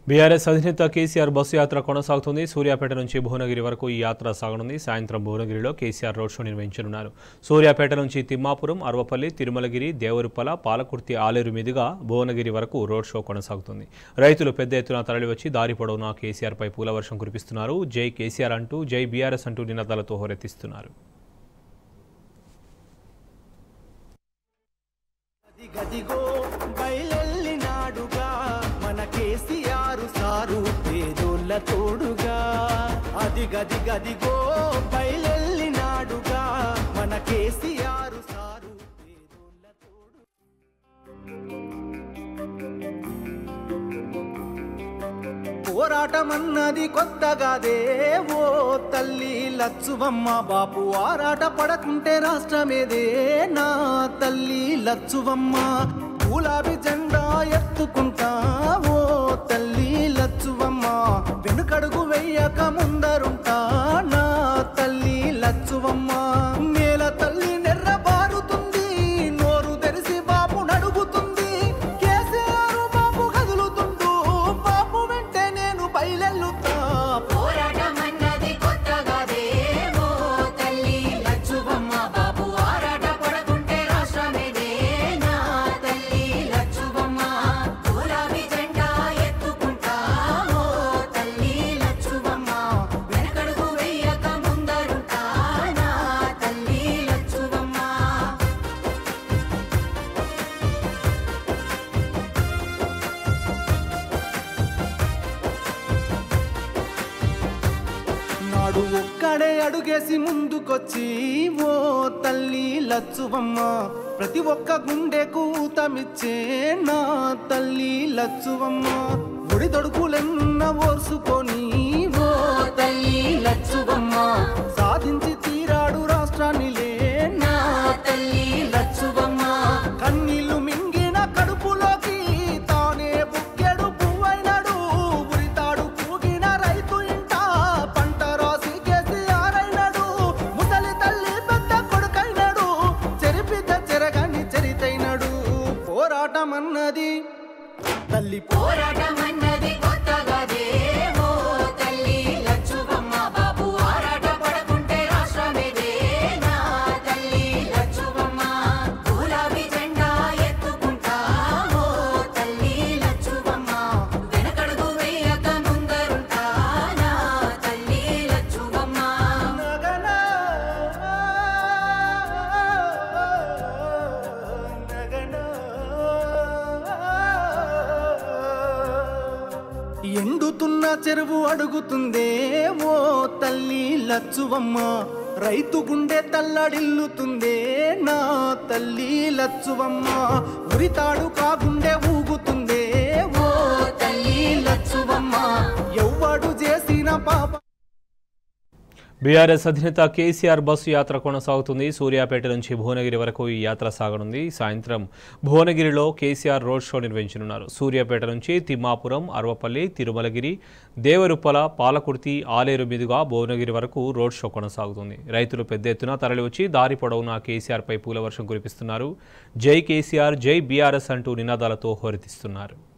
BRS అధినేత KCR bus యాత్ర కొనసాగుతుంది సూర్యాపేట నుంచి భువనగిరి వరకు ఈ యాత్ర సాగనుంది సాయంత్రం భువనగిరిలో కేసీఆర్ రోడ్ షో నిర్వహించనున్నారు సూర్యాపేట నుంచి తిమ్మాపురం అరవపల్లి తిరుమలగిరి దేవరుప్పల పాలకుర్తి ఆలేరు మీదుగా భువనగిరి వరకు రోడ్ షో కొనసాగుతుంది రైతులు పెద్ద ఎత్తున తరలివచ్చి దారి పొడవునా కేసీఆర్పై పూలవర్షం కురిపిస్తున్నారు జై కేసీఆర్ అంటూ జై బీఆర్ఎస్ అంటూ నినాదాలతో హోరెత్తిస్తున్నారు గదిగో బయలెల్లినాడుగా మన కేసీఆర్ సారు పేదోళ్ళ తోడుగా అది గది గదిగో బయలెల్లినాడుగా మన కేసీఆర్ సారు పేదోళ్ళ తోడు పోరాటమన్నది కొత్తగాదే ఓ తల్లి లచ్చువమ్మ బాపు ఆరాట పడకుంటే రాష్ట్రమేదే నా తల్లి లచ్చువమ్మ గులాబీ జెండా ఎత్తుకుంటా ఓ తల్లి లచ్చువమ్మ వెనుకడుగు వెయ్యక ముందరుంటా నా తల్లి లచ్చువమ్మ నేల తల్లి నెర్ర బారుతుంది నోరు తెరిసి బాపు నడుగుతుంది కేసీఆర్ బాపు కదులుతుంటూ బాపు వెంటే నేను బయలెల్లుతా పోరాటమన్నది కొత్తగాదేమో తల్లి లచ్చువమ్మ బాబు ఆరాట పడకుంటే రాష్ట్రమేదే నా తల్లి లచ్చువమ్మ గులాబీ జెండా ఎత్తుకుంటామో తల్లి లచ్చువమ్మ వెనకడుగు వెయ్యక ముందరుంటా నా తల్లి లచ్చువమ్మ నాడు ఒక్కడే అడుగేసి ముందుకొచ్చి ఓ తల్లి లచ్చువమ్మ ప్రతి ఒక్క గుండెకు ఊతమిచ్చే నా తల్లి లచ్చువమ్మ గుడి తొడుకులెన్న ఓర్సుకొని ఓ తల్లి లచ్చువమ్మ సాధించి తీరాడు రాష్ట్రాన్ని నా తల్లి లచ్చువమ్మ కన్నీళ్లు మింగిన కడుపులోకి తానే బుక్కెడు పువ్వైనడు ఉరితాడు పూగిన రైతు ఇంట పంట రాసి కేసీఆర్ అయినాడు ముసలి తల్లి పెద్ద కొడుకైనాడు చెరిపిత చెరగని చరితైనడు పోరాటమన్నది తల్లి పోరాటమన్నది కొత్తగాదేమో తల్లి లచ్చువమ్మ బాబు ఆరాట పడకుంటే రాష్ట్రమేదే నా తల్లి లచ్చువమ్మ గులాబీ జెండా ఎత్తుకుంటామో తల్లి లచ్చువమ్మ వెనకడుగు వేయక ముందరుంటా నా తల్లి లచ్చువమ్మ నగన నగన ఎండుతున్న చెరువు అడుగుతుందే ఓ తల్లి లచ్చువమ్మ రైతు గుండె తల్లడిల్లుతుందే నా తల్లి లచ్చువమ్మ ఉరితాడు కాగుండె ఊగుతుందే ఓ తల్లి లచ్చువమ్మ ఎవ్వడు చేసిన పాప బీఆర్ఎస్ అధినేత కేసీఆర్ బస్సు యాత్ర కొనసాగుతుంది సూర్యాపేట నుంచి భువనగిరి వరకు ఈ యాత్ర సాగనుంది సాయంత్రం భువనగిరిలో కేసీఆర్ రోడ్ షో నిర్వహించనున్నారు సూర్యాపేట నుంచి తిమ్మాపురం అరవపల్లి తిరుమలగిరి దేవరుప్పల పాలకుర్తి ఆలేరు మీదుగా భువనగిరి వరకు రోడ్ షో కొనసాగుతుంది రైతులు పెద్ద ఎత్తున తరలివచ్చి దారి పొడవునా కేసీఆర్పై పూలవర్షం కురిపిస్తున్నారు జై కేసీఆర్ జై బీఆర్ఎస్ అంటూ నినాదాలతో హోరెత్తిస్తున్నారు